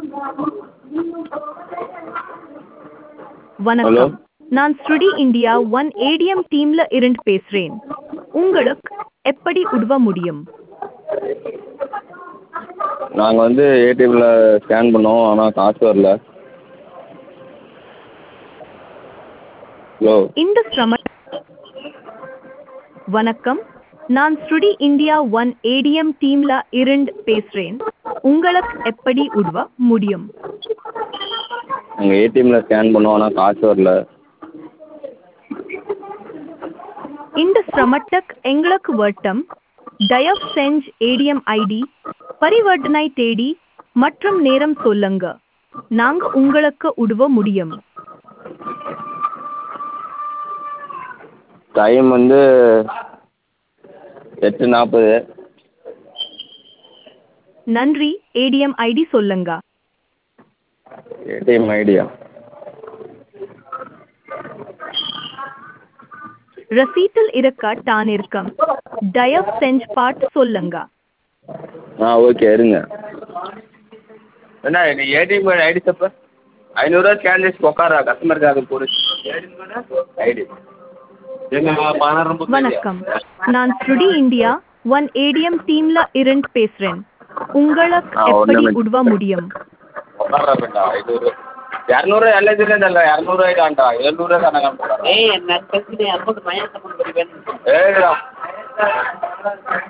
வணக்கம் நான் ஸ்ருடி இந்தியா ஒன் ஏடிஎம் டீம்ல இருந்து பேசுறேன் உங்களுக்கு எப்படி உதவ முடியும் நாங்கள் வந்து ஏடிஎம்மில் ஸ்கேன் பண்ணோம் ஆனால் காசு வரல ஹலோ இந்த சிரம வணக்கம் நான் ஸ்ருடி இந்தியா ஒன் ஏடிஎம் டீம்ல இருந்து பேசுறேன் உங்களுக்கு எப்படி உதவ முடியும் நாங்கள் ஏடிஎம்மில் ஸ்கேன் பண்ணோம் ஆனால் காசு வரல இந்த சிரமத்துக்கு எங்களுக்கு வட்டம் தயவு செஞ்சு ஏடிஎம் ஐடி பரிவர்த்தனை தேதி மற்றும் நேரம் சொல்லுங்க நாங்க உங்களுக்கு உதவ முடியும் டைம் வந்து எட்டு நாற்பது நன்றி ஏடிஎம் ஐடி சொல்லுங்க ஏடிஎம் ஐடியா ரசீட்டில் இருக்க தான் இருக்கும் தயவு செஞ்சு பார்த்து சொல்லுங்க ஆ ஓகே இருங்க என்ன நீ ஏடிஎம் ஐடி చెప్ప ఐనూరు స్కాన్ చేసి ఒక్కరా కస్టమర్ కాదు పోలీస్ ఐడి வணக்கம் நான் ஸ்ருடி இந்தியா ஒன் ஏடிஎம் டீம்ல இருந்து பேசுறேன் உங்களுக்கு ஆ, எப்படி ஒண்ணு உதவ முடியும் ఒక్కరా బిడ్డ ఐనూరు ಎರಡ್ನೂರು ಎಲ್ಲ ಇದ್ದಿಲ್ಲ ಎರಡ್ನೂರು ಐದು ಅಂಟ ಏಳ್ನೂರೇ ಕಣಗಂಟ ಏಯ್ ನನ್ನ ಕಳ್ಸಿನಿ ಅಮೌಂಟ್ ಮನೆ ತಗೊಂಡು ಬರೀ ಏ